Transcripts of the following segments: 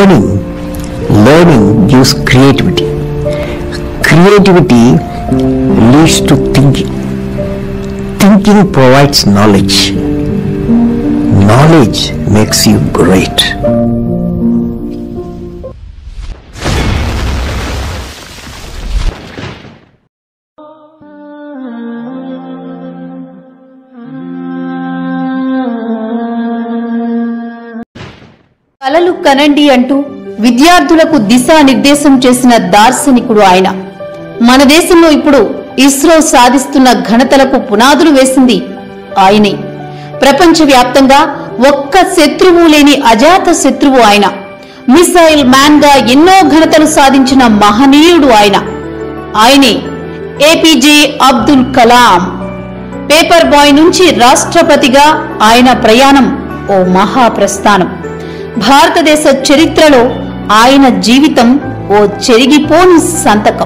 learning learning gives creativity creativity leads to thinking thinking provides knowledge knowledge makes you great కలలు కనండి అంటూ విద్యార్థులకు దిశానిర్దేశం చేసిన దార్శనికుడు ఆయన మన దేశంలో ఇప్పుడు ఇస్రో సాధిస్తున్న ఘనతలకు పునాదులు వేసింది ఆయనే ప్రపంచవ్యాప్తంగా ఒక్క శత్రువు లేని అజాత శత్రువు ఆయన మిసైల్ మ్యాన్ గా ఎన్నో ఘనతలు సాధించిన మహనీయుడు ఆయన ఆయనే A P J Abdul Kalam paper boy నుంచి రాష్ట్రపతిగా ఆయన ప్రయాణం ఓ మహాప్రస్థానం భారతదేశ చరిత్రలో ఆయన జీవితం ఓ చెరిగిపోని సంతకం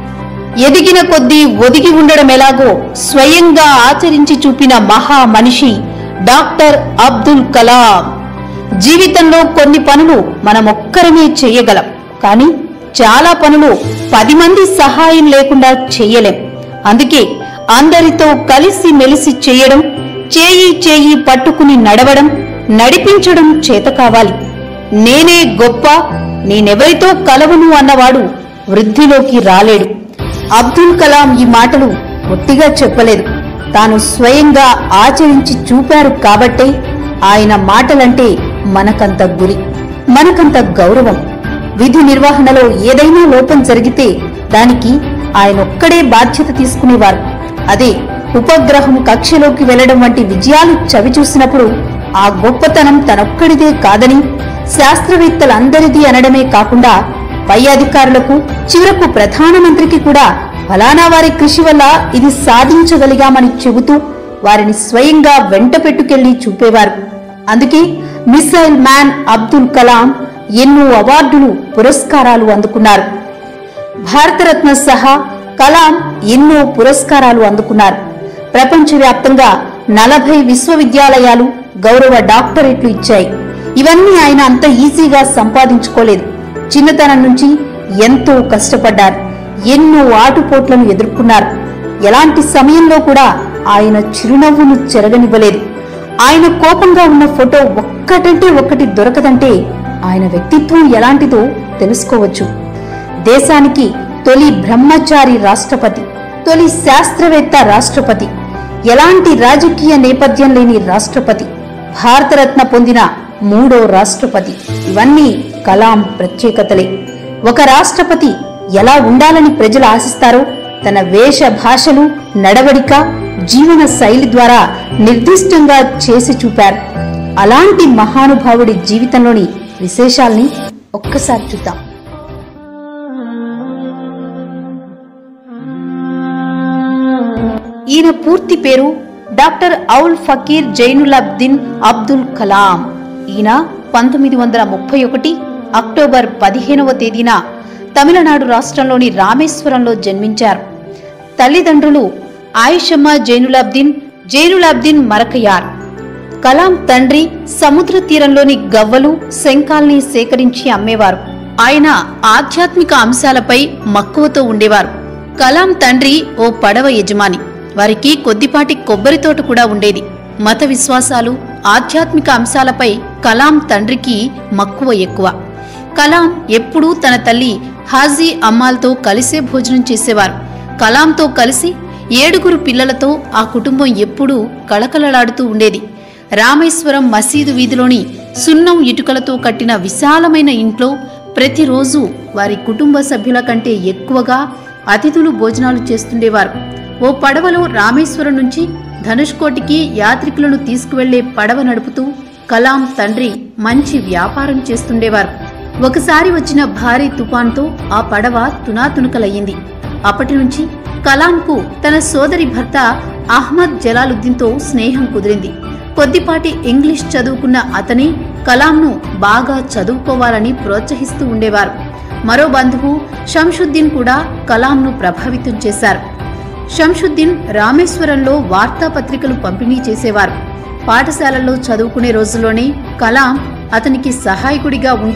ఎదిగిన కొద్దీ ఒదిగి ఉండడం ఎలాగో స్వయంగా ఆచరించి చూపిన మహా మనిషి డాక్టర్ అబ్దుల్ కలాం జీవితంలో కొన్ని పనులు మనమొక్కరమే చేయగలం కానీ చాలా పనులు పది మంది సహాయం లేకుండా చెయ్యలేం అందుకే అందరితో కలిసి మెలిసి చేయడం చేయి చేయి పట్టుకుని నడవడం నడిపించడం చేత కావాలి నేనే గొప్ప నేనెవరితో కలవను అన్నవాడు వృద్ధిలోకి రాలేడు అబ్దుల్ కలాం ఈ మాటలు ఒట్టిగా చెప్పలేదు తాను స్వయంగా ఆచరించి చూపారు కాబట్టే ఆయన మాటలంటే మనకంత గురి మనకంత గౌరవం విధి నిర్వహణలో ఏదైనా లోపం జరిగితే దానికి ఆయనొక్కడే బాధ్యత తీసుకునేవారు అదే ఉపగ్రహం కక్షలోకి వెళ్లడం వంటి విజయాలు చవిచూసినప్పుడు ఆ గొప్పతనం తనొక్కడిదే కాదని శాస్త్రవేత్తలందరిది అనడమే కాకుండా పై అధికారులకు చివరకు ప్రధానమంత్రికి కూడా ఫలానా వారి కృషి వల్ల ఇది సాధించగలిగామని చెబుతూ వారిని స్వయంగా వెంట పెట్టుకెళ్లి చూపేవారు అందుకే మిసైల్ మ్యాన్ అబ్దుల్ కలాం ఎన్నో అవార్డులు పురస్కారాలు అందుకున్నారు భారతరత్న సహా కలాం ఎన్నో పురస్కారాలు అందుకున్నారు ప్రపంచవ్యాప్తంగా నలభై విశ్వవిద్యాలయాలు గౌరవ డాక్టరేట్లు ఇచ్చాయి ఇవన్నీ ఆయన అంత ఈజీగా సంపాదించుకోలేదు చిన్నతనం నుంచి ఎంతో కష్టపడ్డారు ఎన్నో ఆటుపోట్లను ఎదుర్కొన్నారు ఎలాంటి సమయంలో కూడా ఆయన చిరునవ్వును చెరగనివ్వలేదు ఆయన కోపంగా ఉన్న ఫోటో ఒక్కటంటే ఒక్కటి దొరకదంటే ఆయన వ్యక్తిత్వం ఎలాంటిదో తెలుసుకోవచ్చు దేశానికి తొలి బ్రహ్మచారి రాష్ట్రపతి తొలి శాస్త్రవేత్త రాష్ట్రపతి ఎలాంటి రాజకీయ నేపథ్యం లేని రాష్ట్రపతి భారతరత్న పొందిన మూడో రాష్ట్రపతి ఇవన్నీ కలాం ప్రత్యేకతలే ఒక రాష్ట్రపతి ఎలా ఉండాలని ప్రజలు ఆశిస్తారో తన వేష భాషలు నడవడిక జీవన శైలి ద్వారా నిర్దిష్టంగా చేసి చూపారు అలాంటి మహానుభావుడి జీవితంలోని విశేషాల్ని ఒక్కసారి చూద్దాం ఈయన పూర్తి పేరు డాక్టర్ ఔల్ ఫకీర్ జైనులబ్దిన్ అబ్దుల్ కలాం ఈయన పంతొమ్మిది వందల ముప్పై ఒకటి అక్టోబర్ పదిహేనవ తేదీన తమిళనాడు రాష్ట్రంలోని రామేశ్వరంలో జన్మించారు తల్లిదండ్రులు ఆయుషమ్మ జైనులాబ్దిన్ జైనులాబ్దిన్ మరకయార్ కలాం తండ్రి సముద్ర తీరంలోని గవ్వలు శంఖాల్ని సేకరించి అమ్మేవారు ఆయన ఆధ్యాత్మిక అంశాలపై మక్కువతో ఉండేవారు కలాం తండ్రి ఓ పడవ యజమాని వారికి కొద్దిపాటి కొబ్బరి తోట కూడా ఉండేది మత విశ్వాసాలు ఆధ్యాత్మిక అంశాలపై కలాం తండ్రికి మక్కువ ఎక్కువ కలాం ఎప్పుడూ తన తల్లి హాజీ అమ్మాల్తో కలిసే భోజనం చేసేవారు కలాంతో కలిసి ఏడుగురు పిల్లలతో ఆ కుటుంబం ఎప్పుడూ కళకళలాడుతూ ఉండేది రామేశ్వరం మసీదు వీధిలోని సున్నం ఇటుకలతో కట్టిన విశాలమైన ఇంట్లో ప్రతిరోజు వారి కుటుంబ సభ్యుల కంటే ఎక్కువగా అతిథులు భోజనాలు చేస్తుండేవారు ఓ పడవలో రామేశ్వరం నుంచి ధనుష్కోటికి యాత్రికులను తీసుకువెళ్లే పడవ నడుపుతూ కలాం తండ్రి మంచి వ్యాపారం చేస్తుండేవారు ఒకసారి వచ్చిన భారీ తుఫాన్తో ఆ పడవ తునాతునకలయ్యింది అప్పటి నుంచి కలాంకు తన సోదరి భర్త అహ్మద్ జలాలుద్దీన్తో స్నేహం కుదిరింది కొద్దిపాటి ఇంగ్లీష్ చదువుకున్న అతనే కలాంను బాగా చదువుకోవాలని ప్రోత్సహిస్తూ ఉండేవారు మరో బంధువు షంషుద్దీన్ కూడా కలాంను ప్రభావితం చేశారు షంషుద్దీన్ రామేశ్వరంలో వార్తాపత్రికలు పంపిణీ చేసేవారు పాఠశాలల్లో చదువుకునే రోజుల్లోనే కలాం అతనికి సహాయకుడిగా ఉంటూ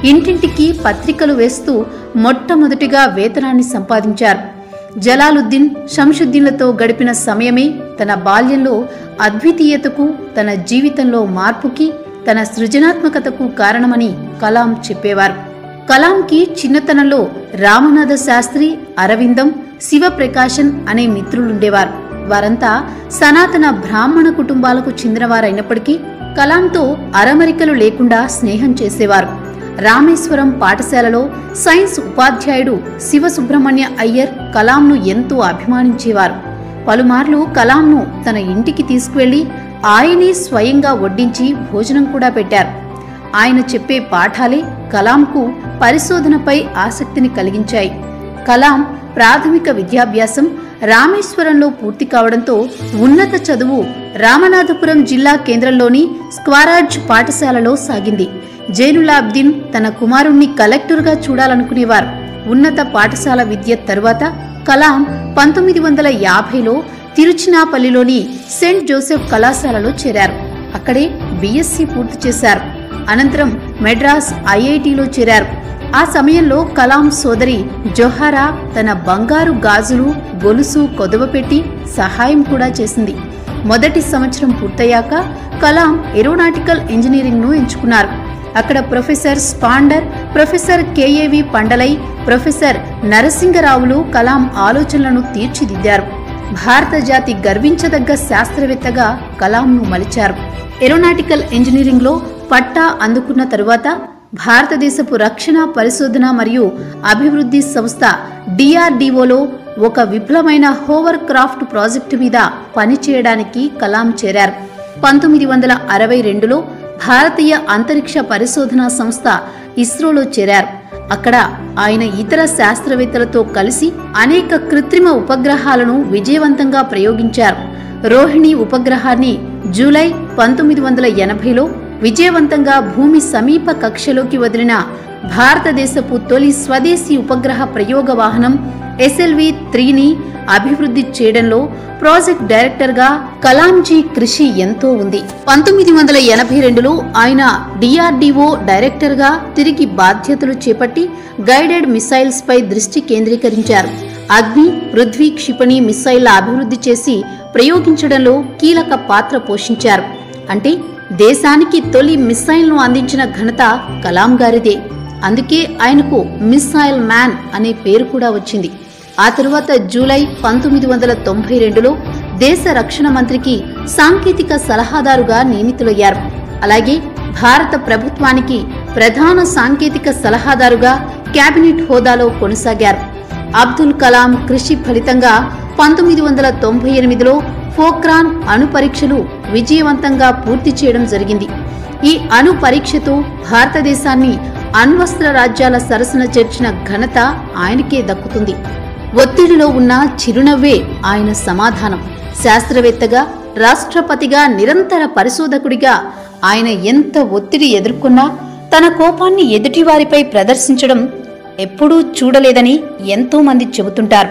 ఇంటింటికి పత్రికలు వేస్తూ మొట్టమొదటిగా వేతనాన్ని సంపాదించారు జలాలుద్దీన్ షంషుద్దీన్లతో గడిపిన సమయమే తన బాల్యంలో అద్వితీయతకు తన జీవితంలో మార్పుకి తన సృజనాత్మకతకు కారణమని కలాం చెప్పేవారు కలాంకి చిన్నతనంలో రామనాథ శాస్త్రి అరవిందం శివప్రకాశన్ అనే మిత్రులుండేవారు వారంతా సనాతన బ్రాహ్మణ కుటుంబాలకు చెందినవారైనప్పటికీ కలాంతో అరమరికలు లేకుండా స్నేహం చేసేవారు రామేశ్వరం పాఠశాలలో సైన్స్ ఉపాధ్యాయుడు శివసుబ్రహ్మణ్య అయ్యర్ కలాంను ఎంతో అభిమానించేవారు పలుమార్లు కలాంను తన ఇంటికి తీసుకువెళ్లి ఆయనే స్వయంగా వడ్డించి భోజనం కూడా పెట్టారు ఆయన చెప్పే పాఠాలే కలాంకు పరిశోధనపై ఆసక్తిని కలిగించాయి కలాం ప్రాథమిక విద్యాభ్యాసం రామేశ్వరంలో పూర్తి కావడంతో ఉన్నత చదువు రామనాథపురం జిల్లా కేంద్రంలోని స్క్వారాజ్ పాఠశాలలో సాగింది జైనులాబ్దీన్ తన కుమారుణ్ణి కలెక్టర్గా చూడాలనుకునేవారు ఉన్నత పాఠశాల విద్య తరువాత కలాం పంతొమ్మిది వందల యాభైలో తిరుచినాపల్లిలోని సెయింట్ జోసెఫ్ కళాశాలలో చేరారు అక్కడే బీఎస్సీ పూర్తి చేశారు అనంతరం మెడ్రాస్ ఐఐటిలో చేరారు ఆ సమయంలో కలాం సోదరి జొహారా తన బంగారు గాజులు గొలుసు కొదవపెట్టి సహాయం కూడా చేసింది మొదటి సంవత్సరం పూర్తయ్యాక కలాం ఏరోనాటికల్ ఇంజనీరింగ్ను ఎంచుకున్నారు అక్కడ professor Sponder professor K A V Pandalai professor నరసింగరావులు కలాం ఆలోచనలను తీర్చిదిద్దారు భారత జాతి గర్వించదగ్గ శాస్త్రవేత్తగా కలాంను మలిచారు ఏరోనాటికల్ ఇంజనీరింగ్లో పట్టా అందుకున్న తరువాత భారతదేశపు రక్షణ పరిశోధన మరియు అభివృద్ధి సంస్థ డిఆర్డిఓలో ఒక విఫలమైన హోవర్ క్రాఫ్ట్ ప్రాజెక్టు మీద పనిచేయడానికి కలాం చేరారు పంతొమ్మిది వందల అరవై రెండులో భారతీయ అంతరిక్ష పరిశోధనా సంస్థ ఇస్రోలో చేరారు అక్కడ ఆయన ఇతర శాస్త్రవేత్తలతో కలిసి అనేక కృత్రిమ ఉపగ్రహాలను విజయవంతంగా ప్రయోగించారు రోహిణి ఉపగ్రహాన్ని జూలై పంతొమ్మిది వందల ఎనభైలో విజయవంతంగా భూమి సమీప కక్షలోకి వదిలిన భారతదేశపు తొలి స్వదేశీ ఉపగ్రహ ప్రయోగ వాహనం ఎస్ఎల్వి త్రీని అభివృద్ధి చేయడంలో ప్రాజెక్ట్ డైరెక్టర్గా కలాంజీ కృషి ఎంతో ఉంది పంతొమ్మిది వందల ఎనభై రెండులో ఆయన డిఆర్డిఓ డైరెక్టర్గా తిరిగి బాధ్యతలు చేపట్టి గైడెడ్ మిసైల్స్ పై దృష్టి కేంద్రీకరించారు అగ్ని పృథ్వీ క్షిపణి మిసైళ్ల అభివృద్ధి చేసి ప్రయోగించడంలో కీలక పాత్ర పోషించారు అంటే దేశానికి తొలి మిస్సైల్ను అందించిన ఘనత కలాం గారిదే అందుకే ఆయనకు మిస్సైల్ మ్యాన్ అనే పేరు కూడా వచ్చింది ఆ తరువాత జూలై పంతొమ్మిది వందల తొంభై రెండులో దేశ రక్షణ మంత్రికి సాంకేతిక సలహాదారుగా నియమితులయ్యారు అలాగే భారత ప్రభుత్వానికి ప్రధాన సాంకేతిక సలహాదారుగా కేబినెట్ హోదాలో కొనసాగారు అబ్దుల్ కలాం కృషి ఫలితంగా పంతొమ్మిది వందల తొంభై ఎనిమిదిలో ఫోక్రాన్ అణు పరీక్షలు విజయవంతంగా పూర్తి చేయడం జరిగింది ఈ అణు పరీక్షతో భారతదేశాన్ని అణ్వస్త్ర రాజ్యాల సరసన చేర్చిన ఘనత ఆయనకే దక్కుతుంది ఒత్తిడిలో ఉన్న చిరునవ్వే ఆయన సమాధానం శాస్త్రవేత్తగా రాష్ట్రపతిగా నిరంతర పరిశోధకుడిగా ఆయన ఎంత ఒత్తిడి ఎదుర్కొన్నా తన కోపాన్ని ఎదుటివారిపై ప్రదర్శించడం ఎప్పుడూ చూడలేదని ఎంతో మంది చెబుతుంటారు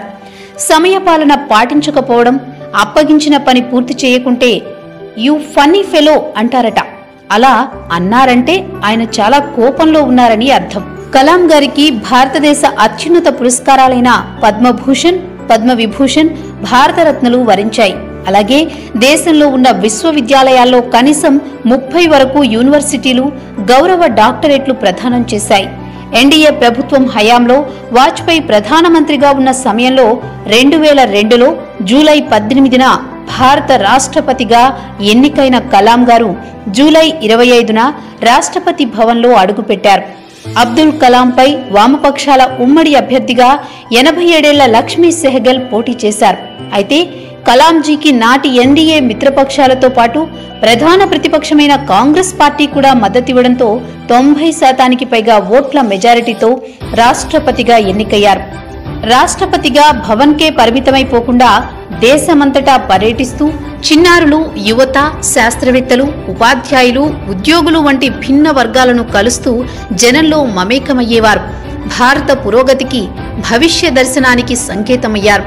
సమయపాలన పాటించకపోవడం అప్పగించిన పని పూర్తి చేయకుంటే యు ఫన్నీ ఫెలో అంటారట అలా అన్నారంటే ఆయన చాలా కోపంలో ఉన్నారని అర్థం కలాం గారికి భారతదేశ అత్యున్నత పురస్కారాలైన పద్మభూషణ్ పద్మవిభూషణ్ భారతరత్నలు వరించాయి అలాగే దేశంలో ఉన్న విశ్వవిద్యాలయాల్లో కనీసం ముప్పై వరకు యూనివర్సిటీలు గౌరవ డాక్టరేట్లు ప్రదానం చేశాయి ఎన్డీఏ ప్రభుత్వం హయాంలో వాజ్పేయి ప్రధానమంత్రిగా ఉన్న సమయంలో రెండు వేల రెండులో జూలై పద్దెనిమిదిన భారత రాష్ట్రపతిగా ఎన్నికైన కలాం గారు జూలై ఇరవై ఐదున రాష్ట్రపతి భవన్లో అడుగుపెట్టారు అబ్దుల్ కలాంపై వామపక్షాల ఉమ్మడి అభ్యర్థిగా ఎనభై ఏడేళ్ల లక్ష్మీ సెహగల్ పోటీ చేశారు అయితే కలాంజీకి నాటి ఎన్డీఏ మిత్రపక్షాలతో పాటు ప్రధాన ప్రతిపక్షమైన కాంగ్రెస్ పార్టీ కూడా మద్దతివ్వడంతో తొంభై శాతానికి పైగా ఓట్ల మెజారిటీతో రాష్ట్రపతిగా ఎన్నికయ్యారు రాష్ట్రపతిగా భవన్కే పరిమితమైపోకుండా దేశమంతటా పర్యటిస్తూ చిన్నారులు యువత శాస్త్రవేత్తలు ఉపాధ్యాయులు ఉద్యోగులు వంటి భిన్న వర్గాలను కలుస్తూ జనంలో మమేకమయ్యేవారు భారత పురోగతికి భవిష్య దర్శనానికి సంకేతమయ్యారు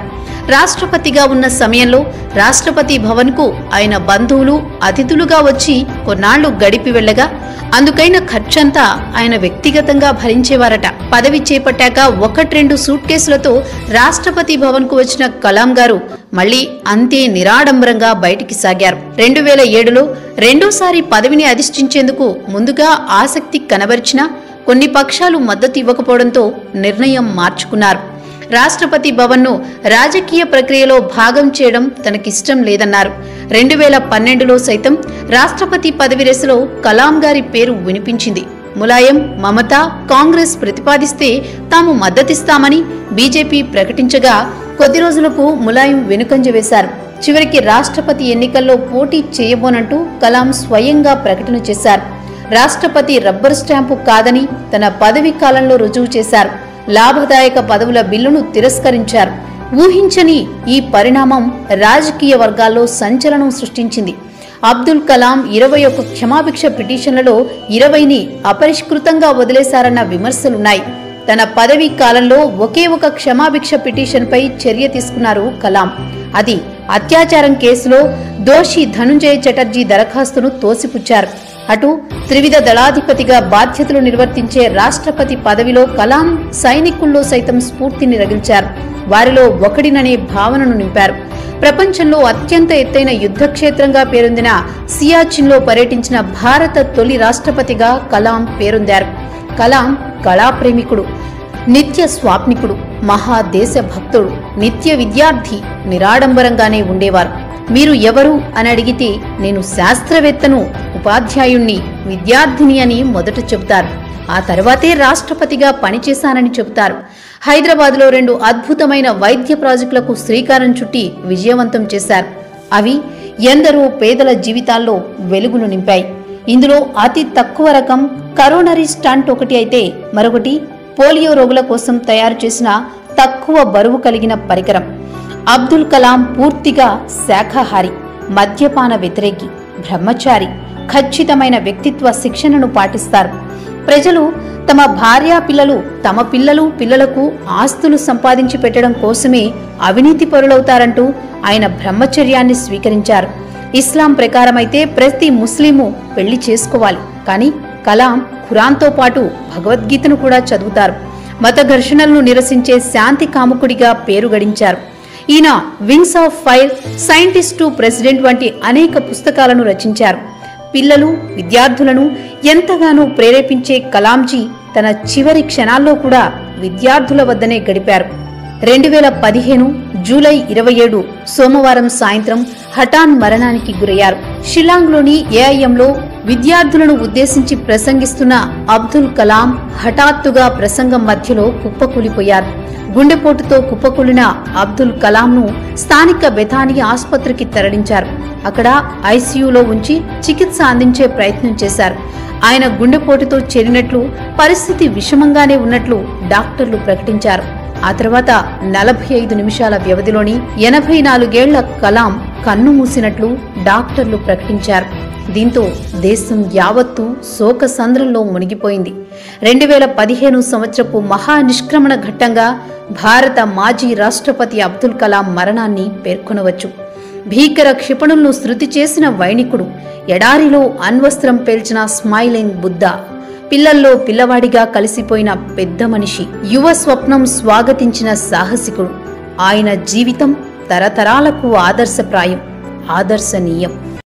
రాష్ట్రపతిగా ఉన్న సమయంలో రాష్ట్రపతి భవన్కు ఆయన బంధువులు అతిథులుగా వచ్చి కొన్నాళ్లు గడిపి వెళ్ళగా అందుకైన ఖర్చంతా ఆయన వ్యక్తిగతంగా భరించేవారట పదవి చేపట్టాక ఒకట్రెండు సూట్ కేసులతో రాష్ట్రపతి భవన్కు వచ్చిన కలాం గారు మళ్లీ అంతే నిరాడంబరంగా బయటికి సాగారు రెండు వేల ఏడులో రెండోసారి పదవిని అధిష్ఠించేందుకు ముందుగా ఆసక్తి కనబరిచినా కొన్ని పక్షాలు మద్దతు ఇవ్వకపోవడంతో నిర్ణయం మార్చుకున్నారు రాష్ట్రపతి భవన్ను రాజకీయ ప్రక్రియలో భాగం చేయడం తనకిష్టం లేదన్నారు రెండు వేల పన్నెండులో సైతం రాష్ట్రపతి పదవి రేసులో కలాం గారి పేరు వినిపించింది ములాయం మమత కాంగ్రెస్ ప్రతిపాదిస్తే తాము మద్దతిస్తామని బీజేపీ ప్రకటించగా కొద్ది రోజులకు ములాయం వెనుకంజ వేశారు చివరికి రాష్ట్రపతి ఎన్నికల్లో పోటీ చేయబోనంటూ కలాం స్వయంగా ప్రకటన చేశారు రాష్ట్రపతి రబ్బర్ స్టాంపు కాదని తన పదవి కాలంలో రుజువు చేశారు లాభదాయక పదవుల బిల్లును తిరస్కరించారు ఊహించని ఈ పరిణామం రాజకీయ వర్గాల్లో సంచలనం సృష్టించింది అబ్దుల్ కలాం ఇరవై ఒక్క క్షమాభిక్ష పిటిషన్లలో ఇరవైని అపరిష్కృతంగా వదిలేశారన్న విమర్శలున్నాయి తన పదవీ కాలంలో ఒకే ఒక క్షమాభిక్ష పిటిషన్పై చర్య తీసుకున్నారు కలాం అది అత్యాచారం కేసులో దోషి ధనుంజయ చటర్జీ దరఖాస్తును తోసిపుచ్చారు అటు త్రివిధ దళాధిపతిగా బాధ్యతలు నిర్వర్తించే రాష్ట్రపతి పదవిలో కలాం సైనికుల్లో సైతం స్ఫూర్తిని రగిల్చారు వారిలో ఒకడిననే భావనను నింపారు ప్రపంచంలో అత్యంత ఎత్తైన యుద్ధక్షేత్రంగా పేరొందిన సియాచిన్లో పర్యటించిన భారత తొలి రాష్ట్రపతిగా కలాం పేరొందారు కలాం కళాప్రేమికుడు నిత్య స్వాప్నికుడు మహా దేశభక్తుడు నిత్య విద్యార్థి నిరాడంబరంగానే ఉండేవారు మీరు ఎవరు అని అడిగితే నేను శాస్త్రవేత్తను ఉపాధ్యాయుణ్ణి విద్యార్థిని అని మొదట చెబుతారు ఆ తర్వాతే రాష్ట్రపతిగా పనిచేశానని చెబుతారు హైదరాబాద్లో రెండు అద్భుతమైన వైద్య ప్రాజెక్టులకు శ్రీకారం చుట్టి విజయవంతం చేశారు అవి ఎందరో పేదల జీవితాల్లో వెలుగులు నింపాయి ఇందులో అతి తక్కువ రకం కరోనరీ స్టంట్ ఒకటి అయితే మరొకటి పోలియో రోగుల కోసం తయారు చేసిన తక్కువ బరువు కలిగిన పరికరం అబ్దుల్ కలాం పూర్తిగా శాఖాహారి మద్యపాన వ్యతిరేకి బ్రహ్మచారి ఖచ్చితమైన వ్యక్తిత్వ శిక్షణను పాటిస్తారు ప్రజలు తమ భార్యా పిల్లలు తమ పిల్లలు పిల్లలకు ఆస్తులు సంపాదించి పెట్టడం కోసమే అవినీతి పరులవుతారంటూ ఆయన బ్రహ్మచర్యాన్ని స్వీకరించారు ఇస్లాం ప్రకారమైతే ప్రతి ముస్లిము పెళ్లి చేసుకోవాలి కానీ కలాం ఖురాన్తో పాటు భగవద్గీతను కూడా చదువుతారు మత ఘర్షణలను నిరసించే శాంతి కాముకుడిగా పేరు గడించారు ఈయన Wings of Fire Scientist to President వంటి అనేక పుస్తకాలను రచించారు పిల్లలు విద్యార్థులను ఎంతగానో ప్రేరేపించే కలాంజీ తన చివరి క్షణాల్లో కూడా విద్యార్థుల వద్దనే గడిపారు రెండు వేల పదిహేను జూలై ఇరవై ఏడు సోమవారం సాయంత్రం హఠాన్ మరణానికి గురయ్యారు షిల్లాంగ్లోని ఏఐఎంలో విద్యార్థులను ఉద్దేశించి ప్రసంగిస్తున్న అబ్దుల్ కలాం హఠాత్తుగా ప్రసంగం మధ్యలో కుప్పకూలిపోయారు గుండెపోటుతో కుప్పకూలిన అబ్దుల్ కలాంను స్థానిక బెథానీ ఆసుపత్రికి తరలించారు అక్కడ ఐసీయూలో ఉంచి చికిత్స అందించే ప్రయత్నం చేశారు ఆయన గుండెపోటుతో చేరినట్లు పరిస్థితి విషమంగానే ఉన్నట్లు డాక్టర్లు ప్రకటించారు ఆ తర్వాత నలభై ఐదు నిమిషాల వ్యవధిలోని ఎనభై నాలుగేళ్ల కలాం కన్ను మూసినట్లు డాక్టర్లు ప్రకటించారు దీంతో దేశం యావత్తు శోక సంద్రంలో మునిగిపోయింది రెండు వేల పదిహేను సంవత్సరపు మహా నిష్క్రమణ ఘట్టంగా భారత మాజీ రాష్ట్రపతి అబ్దుల్ కలాం మరణాన్ని పేర్కొనవచ్చు భీకర క్షిపణులను శృతి చేసిన వైణికుడు ఎడారిలో అణ్వస్త్రం పేల్చిన స్మైలింగ్ బుద్ధ పిల్లల్లో పిల్లవాడిగా కలిసిపోయిన పెద్ద మనిషి యువ స్వప్నం స్వాగతించిన సాహసికుడు ఆయన జీవితం తరతరాలకు ఆదర్శప్రాయం ఆదర్శనీయం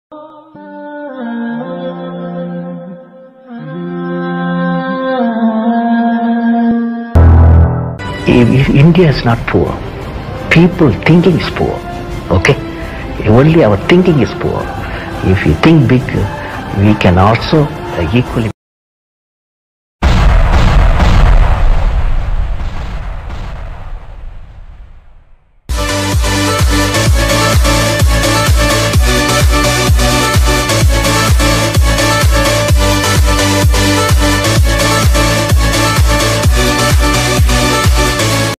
If, if India is not poor, people thinking is poor. Okay? Only our thinking is poor. If you think big, we can also uh, equally